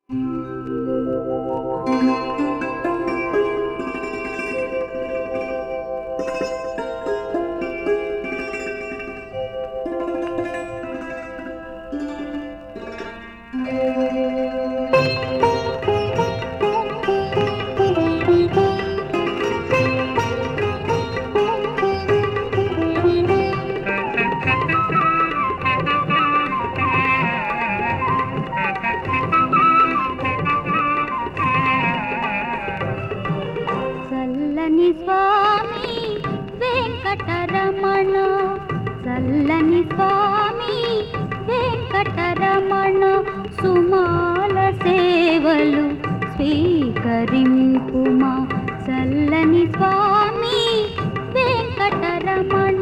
చల్లని స్వామి వెంకటరమణ చల్లని స్వామి వెంకటరమణ సుమాల సేవలు స్వీకరింపుమా చల్లని స్వామి వెంకటరమణ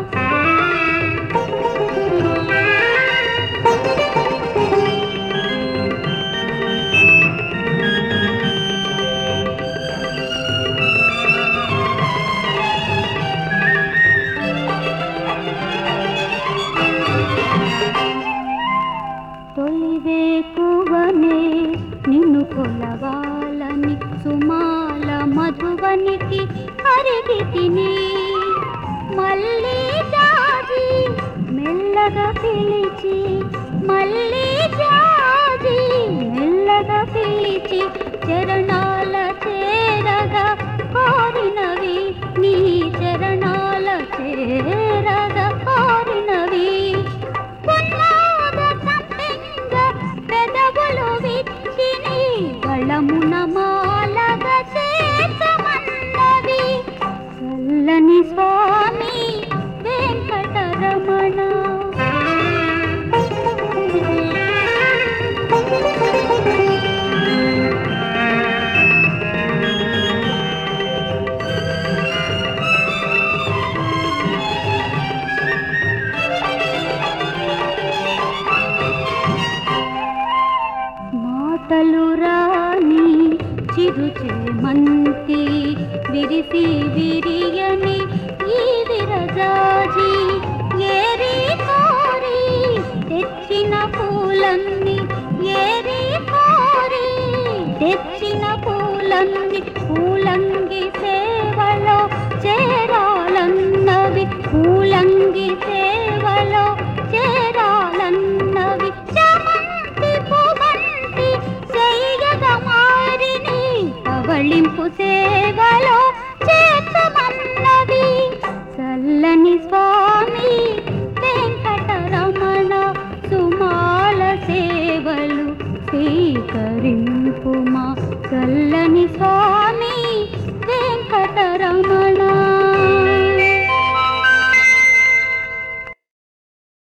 తొలివేకువనే నిన్ను కొలవాలని సుమాల మధువనికి అరిగి తిని మళ్ళీ జాజి మెల్లగా పిలిచి మళ్ళీ జాజి మెల్లగా పిలిచి చరణాల చేరగా కోరినవి నీ చరణాల చేరగా కోరినవి పున్నాగ సంపెంగ పెదవులు విచ్చిని గళమున మాలగ చేతమన్నవి చల్లని స్వామి వెంకటరమణ మాటలు రాని చిరుచేమంతి విరిసి విరియని ఈ విరజాజి ఏరి కోరి తెచ్చిన పూలన్నీ ఏరి కోరి తెచ్చిన పూలన్నీ పూలంగి సేవలో చేరాలన్నవి పూలంగి సేవలో చేరాలన్నవి చమంతి పుమంతి చెయ్యగ మారిని పవళింపు సేవలో చేర్చమన్నవి చల్లని స్వామి వెంకటరమణ సుమాల సేవలు స్వీకరింపుమా చల్లని స్వామి